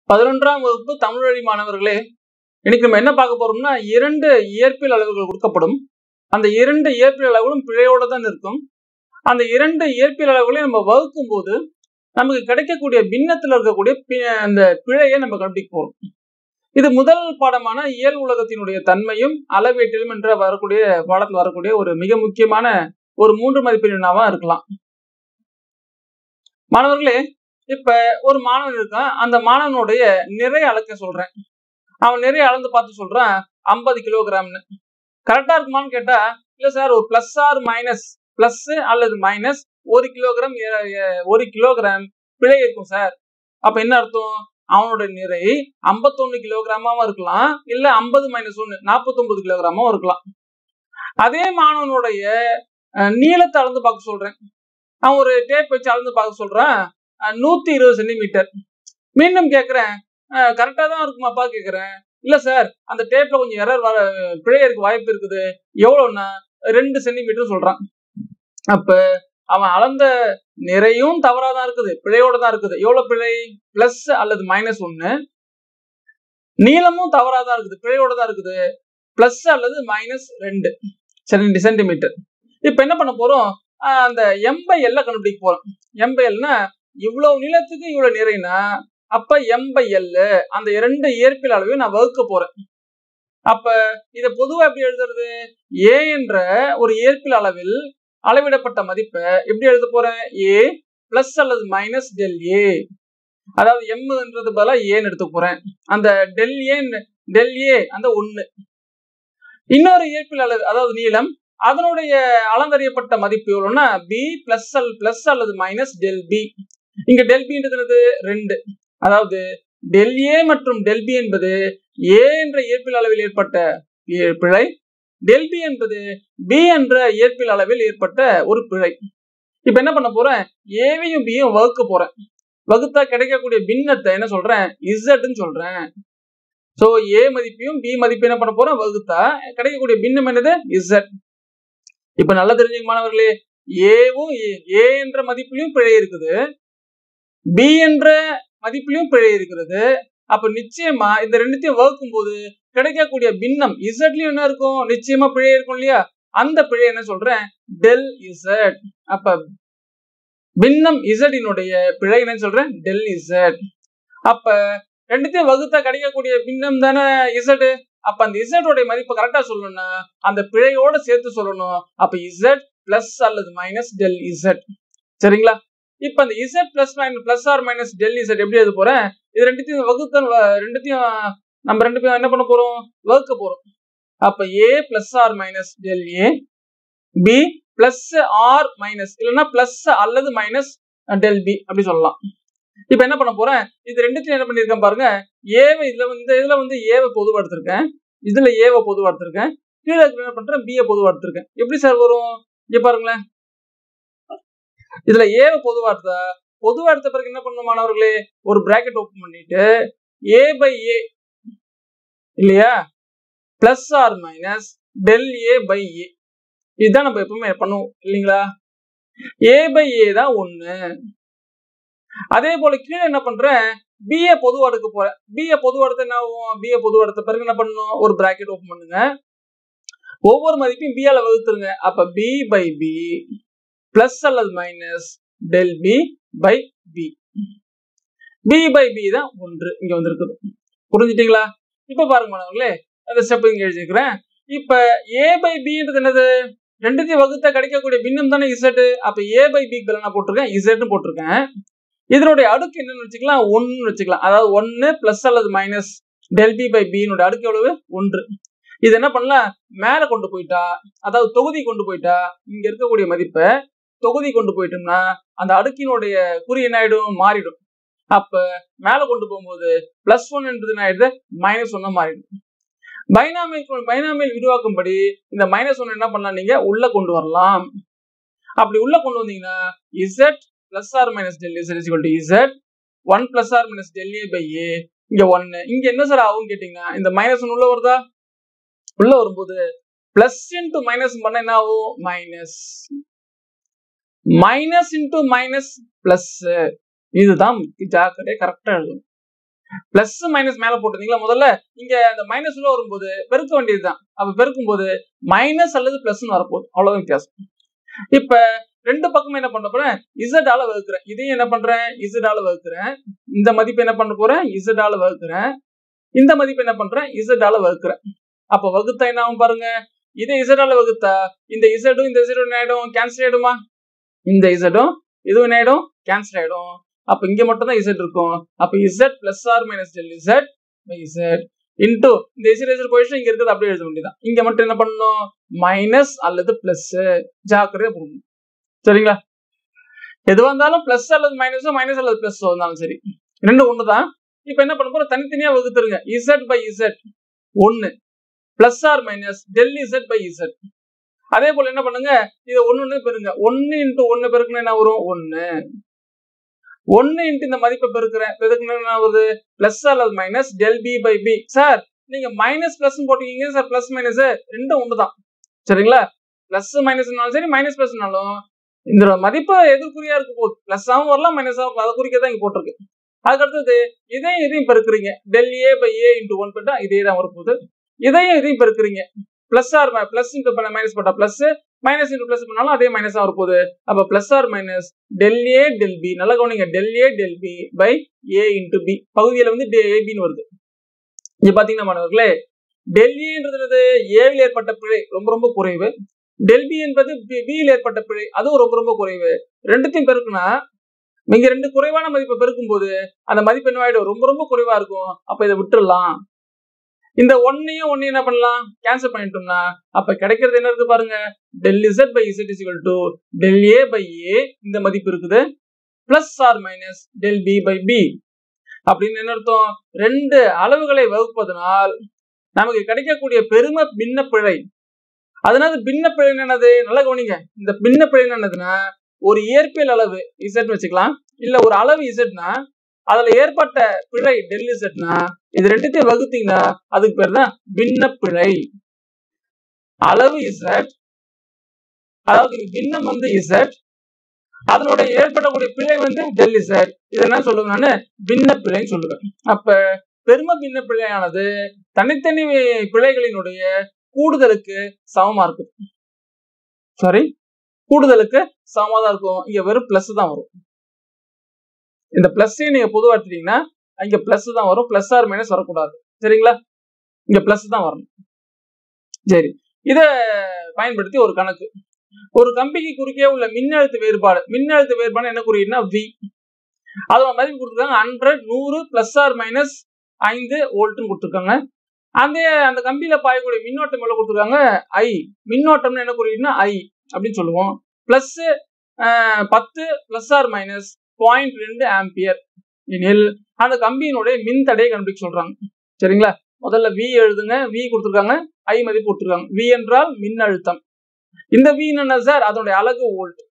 பதினொன்றாம் வகுப்பு தமிழ் வழி மாணவர்களே இன்னைக்கு நம்ம என்ன பார்க்க போறோம்னா இரண்டு இயற்பியல் அளவுகள் கொடுக்கப்படும் அந்த இரண்டு இயற்பியல் அளவுகளும் பிழையோட தான் இருக்கும் அந்த இரண்டு இயற்பியல் அளவுகளையும் நம்ம வகுக்கும் போது நமக்கு கிடைக்கக்கூடிய பின்னத்தில் இருக்கக்கூடிய பி- அந்த பிழையை நம்ம கண்டுபிடிக்க போறோம் இது முதல் பாடமான இயல் உலகத்தினுடைய தன்மையும் அளவீட்டிலும் என்ற வரக்கூடிய பாடத்தில் வரக்கூடிய ஒரு மிக முக்கியமான ஒரு மூன்று மதிப்பெண் வினாவா இருக்கலாம் மாணவர்களே இப்ப ஒரு மாணவன் இருக்கான் அந்த மாணவனுடைய நிறை அளக்க சொல்றேன் அவன் நிறைய அளந்து பார்த்து சொல்றான் ஐம்பது கிலோகிராம்னு கரெக்டா இருக்குமான்னு கேட்டா இல்ல சார் ஒரு பிளஸ் ஆர் மைனஸ் பிளஸ் அல்லது மைனஸ் ஒரு கிலோகிராம் எ- எ- ஒரு கிலோகிராம் பிழை இருக்கும் சார் அப்ப என்ன அர்த்தம் அவனோட நிறை 51 கிலோகிராமாவும் இருக்கலாம் இல்ல 50 மைனஸ் ஒன்னு 49 கிலோகிராமாவும் இருக்கலாம் அதே மாணவனுடைய அஹ், நீளத்தை அளந்து பார்க்க சொல்றேன் அவன் ஒரு டேப் வச்சு அளந்து பார்க்க சொல்றான் அஹ், நூத்தி இருபது சென்டிமீட்டர் மீண்டும் கேட்கிறேன் கரெக்டா தான் இருக்குமாப்பா கேட்கிறேன் இல்ல சார் அந்த டேப்ல கொஞ்சம் எரர் வர பிழை இருக்க வாய்ப்பு இருக்குது எவ்வளவுன்னா ரெண்டு சென்டிமீட்டர் சொல்றான் அப்ப அவன் அளந்த நிறையும் தவறா தான் இருக்குது பிழையோட தான் இருக்குது எவ்வளவு பிழை பிளஸ் அல்லது மைனஸ் ஒன்னு நீளமும் தவறா தான் இருக்குது பிழையோட தான் இருக்குது பிளஸ் அல்லது மைனஸ் ரெண்டு சென்டி சென்டிமீட்டர் இப்ப என்ன பண்ண போறோம் ஆஹ் அந்த எம்பை எல்ல கண்டுபிடிக்க போறோம் எம்பை எல்னா இவ்வளவு நீளத்துக்கு இவ்வளவு நிறைனா அப்ப எம்பை எல் அந்த இரண்டு இயற்பியல் அளவையும் நான் வகுக்க போறேன் அப்ப இத பொதுவா எப்படி எழுதுறது ஏ என்ற ஒரு இயற்பியல் அளவில் அளவிடப்பட்ட மதிப்பை எப்படி எழுத போறேன் ஏ பிளஸ் அல்லது மைனஸ் டெல் ஏ அதாவது எம்ன்றது பதிலா ஏன்னு எடுத்து போறேன் அந்த டெல் ஏ டெல் ஏ அந்த ஒண்ணு இன்னொரு இயற்பியல் அளவு அதாவது நீளம் அதனுடைய அளந்தறியப்பட்ட மதிப்பு எவ்வளவுன்னா பி பிளஸ் அல் பிளஸ் அல்லது மைனஸ் டெல் பி இங்க டெல் பின்றது என்னது ரெண்டு அதாவது டெல் ஏ மற்றும் டெல் பி என்பது ஏ என்ற இயற்பியல் அளவில் ஏற்பட்ட ஏ- பிழை டெல் பி என்பது பி என்ற இயற்பியல் அளவில் ஏற்பட்ட ஒரு பிழை இப்ப என்ன பண்ண போறேன் ஏவையும் பியும் வகுக்க போறேன் வகுத்தா கிடைக்கக்கூடிய பின்னத்தை என்ன சொல்றேன் இசட்னு சொல்றேன் சோ ஏ மதிப்பையும் பி மதிப்பையும் என்ன பண்ண போறேன் வகுத்தா கிடைக்கக்கூடிய பின்னம் என்னது இசட் இப்ப நல்லா தெரிஞ்சுங்க மாணவர்களே ஏவும் ஏ என்ற மதிப்பிலையும் பிழை இருக்குது பி என்ற மதிப்பிலையும் பிழை இருக்கிறது அப்ப நிச்சயமா இந்த ரெண்டுத்தையும் வகுக்கும் போது கிடைக்கக்கூடிய பின்னம் இசட்லயும் என்ன இருக்கும் நிச்சயமா பிழை இருக்கும் இல்லையா அந்த பிழை என்ன சொல்றேன் டெல் இசட் அப்ப பின்னம் இசடினுடைய பிழை என்ன சொல்றேன் டெல் இசட் அப்ப ரெண்டுத்தையும் வகுத்தா கிடைக்கக்கூடிய பின்னம் தானே இசட் அப்ப அந்த இசட்டோட மதிப்பை கரெக்டா சொல்லணும்னா அந்த பிழையோட சேர்த்து சொல்லணும் அப்ப இசட் பிளஸ் அல்லது மைனஸ் டெல் இசட் சரிங்களா இப்ப அந்த Z plus minus plus or minus del Z எப்படி எழுத போறேன் இது ரெண்டுத்தையும் வகுத்த ரெண்டுத்தையும் நம்ம ரெண்டு பேரும் என்ன பண்ண போறோம் வகுக்க போறோம் அப்ப A plus or minus del A B plus or minus இல்லைன்னா பிளஸ் அல்லது மைனஸ் டெல் பி அப்படி சொல்லலாம் இப்ப என்ன பண்ண போறேன் இது ரெண்டுத்தையும் என்ன பண்ணிருக்கேன் பாருங்க ஏவை இதுல வந்து இந்த இதுல வந்து ஏவை பொதுவா எடுத்திருக்கேன் இதுல ஏவை பொதுவா எடுத்திருக்கேன் கீழே இருக்கிற என்ன பண்றேன் பியை பொதுவா எடுத்திருக்கேன் எப்படி சார் வரும் இங்க பாருங்களேன் இதுல ஏவை பொதுவா எடுத்தா பொதுவா எடுத்த பிறகு என்ன பண்ணணும் மாணவர்களே ஒரு பிராக்கெட் ஓபன் பண்ணிட்டு ஏ பை ஏ இல்லையா plus or minus del A by A இதுதான் நம்ம எப்பவுமே பண்ணுவோம் இல்லைங்களா ஏ பை ஏ தான் ஒண்ணு அதே போல கீழே என்ன பண்றேன் பிஏ பொதுவா எடுக்க போறேன் பிஏ பொதுவா எடுத்து என்ன ஆகும் பிஏ பொதுவா எடுத்த பிறகு என்ன பண்ணணும் ஒரு பிராக்கெட் ஓபன் பண்ணுங்க ஒவ்வொரு மதிப்பையும் பியால வகுத்துருங்க அப்ப பி பை பி பிளஸ் அல்லது minus del B by B B by B தான் ஒன்று இங்க வந்திருக்குது புரிஞ்சுட்டீங்களா இப்ப பாருங்க மாணவர்களே அந்த ஸ்டெப் இங்க எழுதிக்கிறேன் இப்ப ஏ பை பின்றது என்னது ரெண்டுத்தையும் வகுத்தா கிடைக்கக்கூடிய பின்னம் தானே இசட் அப்ப ஏ பை பி நான் போட்டிருக்கேன் இசட்னு போட்டிருக்கேன் இதனுடைய அடுக்கு என்னன்னு வச்சுக்கலாம் ஒன்னு வச்சுக்கலாம் அதாவது ஒன்னு பிளஸ் அல்லது மைனஸ் டெல் பி பை பின்னுடைய அடுக்கு எவ்வளவு ஒன்று இது என்ன பண்ணலாம் மேல கொண்டு போயிட்டா அதாவது தொகுதி கொண்டு போயிட்டா இங்க இருக்கக்கூடிய மதிப்பை தொகுதி கொண்டு போயிட்டோம்னா அந்த அடுக்கினுடைய குறி என்ன ஆயிடும் மாறிடும் அப்ப மேல கொண்டு போகும்போது பிளஸ் ஒன் என்றது என்ன ஆயிடுது மைனஸ் ஒன்னா மாறிடும் பைனாமியல் பைனாமியல் விரிவாக்கும்படி இந்த மைனஸ் ஒன் என்ன பண்ணலாம் நீங்க உள்ள கொண்டு வரலாம் அப்படி உள்ள கொண்டு வந்தீங்கன்னா Z plus or minus del Z is to Z one plus or minus del A by A இங்க ஒன்னு இங்க என்ன சார் ஆகும் கேட்டீங்கன்னா இந்த மைனஸ் ஒன் உள்ள வருதா உள்ள வரும்போது பிளஸ் இன்டு மைனஸ் பண்ண என்ன ஆகும் minus minus into minus plus இதுதான் ஜாக்கிரதை கரெக்டா எழுதணும் பிளஸ் மைனஸ் மேல போட்டிருந்தீங்களா முதல்ல இங்க அந்த மைனஸ் உள்ள வரும்போது பெருக்க வேண்டியதுதான் அப்ப பெருக்கும் போது மைனஸ் அல்லது பிளஸ் வரப்போகுது அவ்வளவுதான் வித்தியாசம் இப்ப ரெண்டு பக்கமும் என்ன பண்ண போறேன் இசட் ஆல வகுக்கிறேன் இதையும் என்ன பண்றேன் இசட் ஆல வகுக்கிறேன் இந்த மதிப்பு என்ன பண்ண போறேன் இசட் ஆல வகுக்கிறேன் இந்த மதிப்பு என்ன பண்றேன் இசட் ஆல வகுக்கிறேன் அப்ப வகுத்தா என்ன ஆகும் பாருங்க இதை இசட் ஆல வகுத்தா இந்த இசடும் இந்த இசடும் என்ன ஆயிடும் கேன்சல் ஆயிடுமா இந்த இசடும் இதுவும் என்ன ஆயிடும் கேன்சல் ஆயிடும் அப்ப இங்க மட்டும் தான் இசட் இருக்கும் அப்ப Z plus or minus del Z by Z into இந்த இசட் இசட் போயிடுச்சு இங்க இருக்கிறது அப்படியே எழுத வேண்டியதான் இங்க மட்டும் என்ன பண்ணணும் மைனஸ் அல்லது பிளஸ் ஜாக்கிரதையா போடணும் சரிங்களா எதுவா இருந்தாலும் பிளஸ் அல்லது மைனஸோ மைனஸ் அல்லது பிளஸ் இருந்தாலும் சரி ரெண்டும் ஒண்ணுதான் இப்ப என்ன பண்ண போறோம் தனித்தனியா வகுத்துருங்க இசட் பை இசட் ஒன்னு plus or minus del Z by Z அதே போல என்ன பண்ணுங்க இதை ஒன்னு பெருங்க ஒன்னு இன்ட்டு ஒன்னு பெருக்கணும் என்ன வரும் ஒன்னு ஒன்னு இன்ட்டு இந்த மதிப்பை பெருக்கிறேன் பெருக்கணும் என்ன வருது பிளஸ் அல்லது minus del B by B sir நீங்க மைனஸ் பிளஸ் போட்டீங்க சார் பிளஸ் மைனஸ் ரெண்டும் ஒண்ணுதான் சரிங்களா பிளஸ் மைனஸ்னாலும் சரி மைனஸ் பிளஸ்னாலும் இந்த மதிப்பு எதிர்குறியா இருக்க போகுது பிளஸ் ஆகும் வரலாம் மைனஸ் ஆகும் அதை குறிக்க தான் இங்க போட்டிருக்கு அதுக்கு அடுத்தது இதையும் இதையும் பெருக்குறீங்க del A by A into one போட்டா இதே தான் வரப்போகுது இதையும் இதையும் பெருக்குறீங்க plus or plus into minus போட்டா பிளஸ் மைனஸ் இன்ட்டு பிளஸ் பண்ணாலும் அதே மைனஸ் தான் வரப்போகுது அப்ப plus or minus del A del B நல்லா கவனிங்க del A del B by A into B பகுதியில் வந்து ஏபின்னு வருது இங்க பாத்தீங்கன்னா மாணவர்களே டெல்லின்றது ஏவில் ஏற்பட்ட பிழை ரொம்ப ரொம்ப குறைவு டெல்பி என்பது பியில் ஏற்பட்ட பிழை அதுவும் ரொம்ப ரொம்ப குறைவு ரெண்டுத்தையும் பெருக்குனா நீங்க ரெண்டு குறைவான மதிப்பை பெருக்கும் போது அந்த மதிப்பு என்ன ஆயிடும் ரொம்ப ரொம்ப குறைவா இருக்கும் அப்ப இதை விட்டுறலாம் இந்த ஒன்னையும் ஒன்னையும் என்ன பண்ணலாம் கேன்சல் பண்ணிட்டோம்னா அப்ப கிடைக்கிறது என்ன இருக்கு பாருங்க del Z by Z is to del A by A இந்த மதிப்பு இருக்குது plus or minus del B by B அப்படின்னு என்ன அர்த்தம் ரெண்டு அளவுகளை வகுப்பதனால் நமக்கு கிடைக்கக்கூடிய பெரும பின்ன பிழை அதனால பின்ன பிழை என்னது நல்லா கவனிங்க இந்த பின்ன பிழை என்னதுன்னா ஒரு இயற்பியல் அளவு இசட்னு வச்சுக்கலாம் இல்ல ஒரு அளவு இசட்னா அதுல ஏற்பட்ட பிழை டெல் இசட்னா இது ரெண்டுத்தையும் வகுத்தீங்கன்னா அதுக்கு பேர் தான் பின்ன பிழை அளவு இசட் அதாவது பின்னம் வந்து இசட் அதனுடைய ஏற்படக்கூடிய பிழை வந்து டெல் இசட் இது என்ன சொல்லுவேன் நான் பின்ன பிழைன்னு சொல்லுவேன் அப்ப பெரும பின்ன பிழையானது தனித்தனி பிழைகளினுடைய கூடுதலுக்கு சமமா இருக்கும் சாரி கூடுதலுக்கு சமமா தான் இருக்கும் இங்க வெறும் பிளஸ் தான் வரும் இந்த பிளஸ்ஸையும் நீங்க பொதுவா எடுத்துட்டீங்கன்னா இங்க பிளஸ் தான் வரும் பிளஸ் ஆர் மைனஸ் வரக்கூடாது சரிங்களா இங்க பிளஸ் தான் வரணும் சரி இத பயன்படுத்தி ஒரு கணக்கு ஒரு கம்பிக்கு குறுக்கே உள்ள மின்னழுத்த வேறுபாடு மின்னழுத்த வேறுபாடு என்ன குறியீடுனா வி அதோட மதிப்பு கொடுத்துருக்காங்க ஹண்ட்ரட் நூறு பிளஸ் ஆர் மைனஸ் ஐந்து வோல்ட்னு கொடுத்துருக்காங்க அந்த அந்த கம்பியில பாயக்கூடிய மின்னோட்டம் எவ்வளவு கொடுத்துருக்காங்க ஐ மின்னோட்டம்னு என்ன குறியீடுனா ஐ அப்படின்னு சொல்லுவோம் பிளஸ் பத்து பிளஸ் ஆர் மைனஸ் பாயிண்ட் ரெண்டு ஆம்பியர் எனில் அந்த கம்பியினுடைய மின்தடையை கண்டுபிடிக்க சொல்றாங்க சரிங்களா முதல்ல வி எழுதுங்க வி கொடுத்துருக்காங்க ஐ மதிப்பு கொடுத்துருக்காங்க வி என்றால் மின்னழுத்தம் இந்த வி என்ன சார் அதனுடைய அலகு வோல்ட்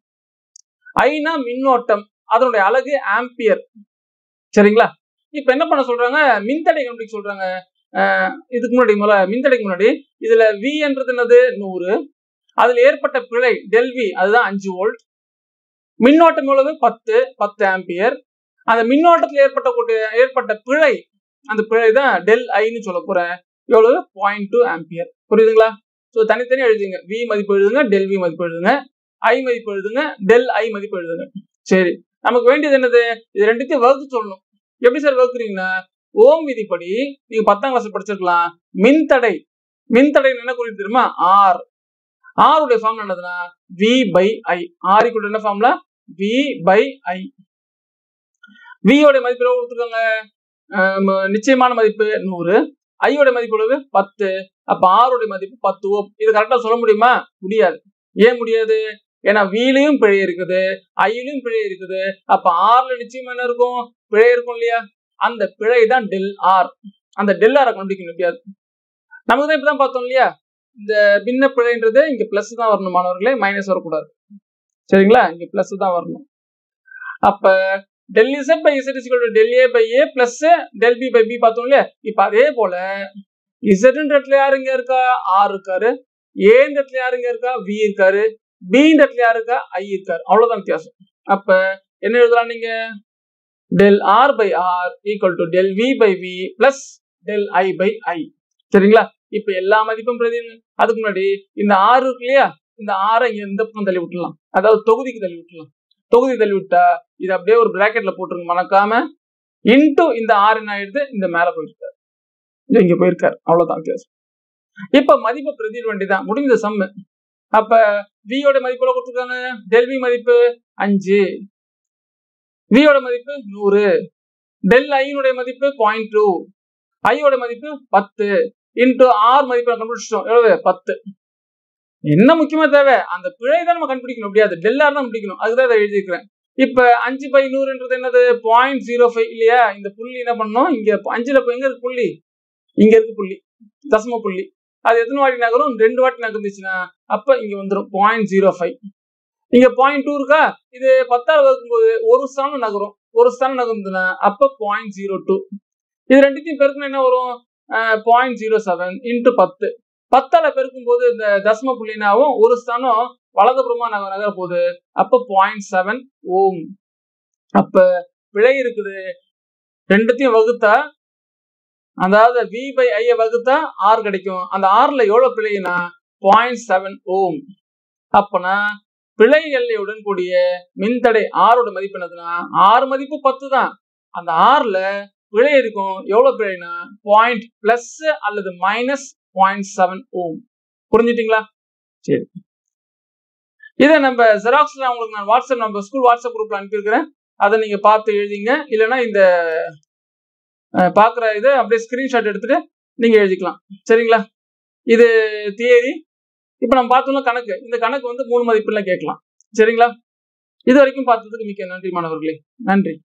ஐனா மின்னோட்டம் அதனுடைய அலகு ஆம்பியர் சரிங்களா இப்ப என்ன பண்ண சொல்றாங்க மின்தடை கண்டுபிடிக்க சொல்றாங்க இதுக்கு முன்னாடி முதல்ல மின்தடைக்கு முன்னாடி இதுல வி என்றது என்னது நூறு அதுல ஏற்பட்ட பிழை டெல்வி அதுதான் அஞ்சு வோல்ட் மின்னோட்டம் எவ்வளவு பத்து பத்து ஆம்பியர் அந்த மின்னோட்டத்தில் ஏற்பட்ட ஏற்பட்ட பிழை அந்த பிழை தான் டெல் ஐன்னு சொல்ல போறேன் எவ்வளவு பாயிண்ட் டூ ஆம்பியர் புரியுதுங்களா ஸோ தனித்தனி எழுதுங்க வி மதிப்பு எழுதுங்க டெல் வி மதிப்பு எழுதுங்க ஐ மதிப்பு எழுதுங்க டெல் ஐ மதிப்பு எழுதுங்க சரி நமக்கு வேண்டியது என்னது இது ரெண்டுத்தையும் வகுத்து சொல்லணும் எப்படி சார் வகுக்குறீங்கன்னா ஓம் விதிப்படி நீங்க பத்தாம் கிளாஸ் படிச்சிருக்கலாம் மின்தடை மின்தடை என்ன குறிப்பு தெரியுமா ஆர் ஆருடைய ஃபார்ம் என்னதுன்னா V by I R equal என்ன ஃபார்ம்ல வி பை ஐ வியோட மதிப்பு எவ்வளவு கொடுத்துருக்காங்க நிச்சயமான மதிப்பு நூறு ஐயோட மதிப்பு எவ்வளவு பத்து அப்ப ஆருடைய மதிப்பு பத்து ஓம் இது கரெக்டா சொல்ல முடியுமா முடியாது ஏன் முடியாது ஏன்னா வீலையும் பிழை இருக்குது ஐயிலும் பிழை இருக்குது அப்ப ஆர்ல நிச்சயம் என்ன இருக்கும் பிழை இருக்கும் இல்லையா அந்த பிழை தான் டெல் ஆர் அந்த டெல் ஆரை கண்டுபிடிக்க முடியாது நமக்கு தான் இப்பதான் பார்த்தோம் இல்லையா இந்த பின்ன பிழைன்றது இங்க பிளஸ் தான் வரணும் மாணவர்களே மைனஸ் வரக்கூடாது சரிங்களா இங்க பிளஸ் தான் வரணும் அப்ப del Z by Z equal del A by A plus del B by B பார்த்தோம் இல்லையா இப்ப அதே போல இசட்ன்ற இடத்துல யாரு இங்க இருக்கா ஆர் இருக்காரு ஏன்ற இடத்துல யாரு இங்க இருக்கா வி இருக்காரு பின்ற இடத்துல யாரு இருக்கா ஐ இருக்காரு அவ்வளவுதான் வித்தியாசம் அப்ப என்ன எழுதலாம் நீங்க del R by R equal to del V by V plus del I by I சரிங்களா இப்ப எல்லா மதிப்பும் பிரதி அதுக்கு முன்னாடி இந்த ஆறு இருக்கு இல்லையா இந்த ஆறை இங்க இந்த பக்கம் தள்ளி விட்டுலாம் அதாவது தொகுதிக்கு தள்ளி விட்டுலாம் தொகுதி தள்ளி விட்டா இது அப்படியே ஒரு பிராக்கெட்ல போட்டுருங்க மறக்காம இன்டு இந்த ஆறு என்ன ஆயிடுது இந்த மேல போயிருக்காரு இது இங்க போயிருக்காரு அவ்வளவுதான் வித்தியாசம் இப்ப மதிப்பு பிரதிட வேண்டியதான் முடிஞ்ச சம்மு அப்ப வியோட மதிப்பு எவ்வளவு கொடுத்துருக்காங்க டெல் வி மதிப்பு அஞ்சு வியோட மதிப்பு நூறு டெல் ஐனுடைய மதிப்பு பாயிண்ட் டூ ஐயோட மதிப்பு பத்து இன்டூ ஆர் மதிப்பு கண்டுபிடிச்சிட்டோம் எவ்வளவு பத்து என்ன முக்கியமா தேவை அந்த பிழை தான் நம்ம கண்டுபிடிக்கணும் முடியாது டெல்லார் தான் முடிக்கணும் அதுதான் இதை எழுதியிருக்கிறேன் இப்ப அஞ்சு பை நூறுன்றது என்னது பாயிண்ட் ஜீரோ ஃபைவ் இல்லையா இந்த புள்ளி என்ன பண்ணோம் இங்க அஞ்சுல இப்ப எங்க இருக்கு புள்ளி இங்க இருக்கு புள்ளி தசம புள்ளி அது எத்தனை வாட்டி நகரும் ரெண்டு வாட்டி நகர்ந்துச்சுன்னா அப்ப இங்க வந்துடும் பாயிண்ட் ஜீரோ ஃபைவ் இங்க பாயிண்ட் டூ இருக்கா இது பத்தாவது வகுக்கும்போது ஒரு ஸ்தானம் நகரும் ஒரு ஸ்தானம் நகர்ந்ததுன்னா அப்ப பாயிண்ட் ஜீரோ டூ இது ரெண்டுத்தையும் பெருக்கணும் என்ன வரும் பாயிண்ட் ஜீரோ செவன் இன்ட்டு பத்து பத்தால பெருக்கும் போது இந்த தசம புள்ளினாவும் ஒரு ஸ்தானம் வலதுபுறமா நகர நகர போகுது அப்ப பாயிண்ட் செவன் ஓம் அப்ப விலை இருக்குது ரெண்டுத்தையும் வகுத்தா அதாவது வி பை ஐய வகுத்தா ஆர் கிடைக்கும் அந்த ஆர்ல எவ்வளவு பிழைனா பாயிண்ட் செவன் ஓம் அப்பனா பிழை எல்லையுடன் கூடிய மின்தடை ஆரோட மதிப்பு என்னதுன்னா ஆறு மதிப்பு பத்து தான் அந்த ஆறுல பிழை இருக்கும் எவ்வளவு பிழைனா பாயிண்ட் பிளஸ் அல்லது மைனஸ் பாயிண்ட் செவன் ஓம் புரிஞ்சுட்டீங்களா சரி இதை நம்ம ஜெராக்ஸ்ல உங்களுக்கு நான் வாட்ஸ்அப் நம்ம ஸ்கூல் வாட்ஸ்அப் குரூப்ல அனுப்பியிருக்கிறேன் அதை நீங்க பார்த்து எழுதிங்க இல்லைன்னா இந்த பார்க்குற இதை அப்படியே ஸ்கிரீன்ஷாட் எடுத்துட்டு நீங்க எழுதிக்கலாம் சரிங்களா இது தியரி இப்போ நம்ம பார்த்தோம்னா கணக்கு இந்த கணக்கு வந்து மூணு மதிப்பெல்லாம் கேட்கலாம் சரிங்களா இது வரைக்கும் பார்த்ததுக்கு மிக்க நன்றி மாணவர்களே நன்றி